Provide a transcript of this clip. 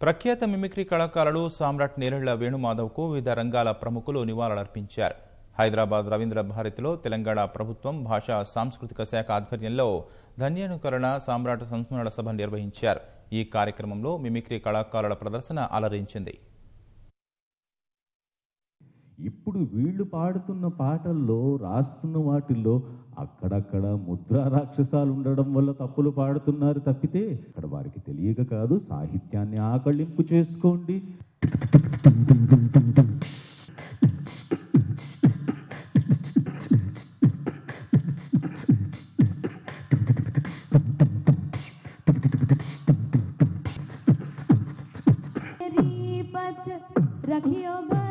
ప్రఖ్యాత మిమిక్రీ కళాకారులు సామ్రాట్ నేరళ్ల వేణుమాధవ్కు వివిధ రంగాల ప్రముఖులు నివాళులర్పించారు హైదరాబాద్ రవీంద్ర భారతిలో తెలంగాణ ప్రభుత్వం భాషా సాంస్కృతిక శాఖ ఆధ్వర్యంలో ధన్యానుకరణ సామ్రాట్ సంస్మరణ సభ నిర్వహించారు ఈ కార్యక్రమంలో మిమిక్రీ కళాకారుల ప్రదర్శన అలరించింది ఇప్పుడు వీళ్ళు పాడుతున్న పాటల్లో రాస్తున్న వాటిల్లో అక్కడక్కడ ముద్రా రాక్షసాలు ఉండడం వల్ల తప్పులు పాడుతున్నారు తప్పితే అక్కడ వారికి తెలియక కాదు సాహిత్యాన్ని ఆకళింపు చేసుకోండి मेरी पथ रखियो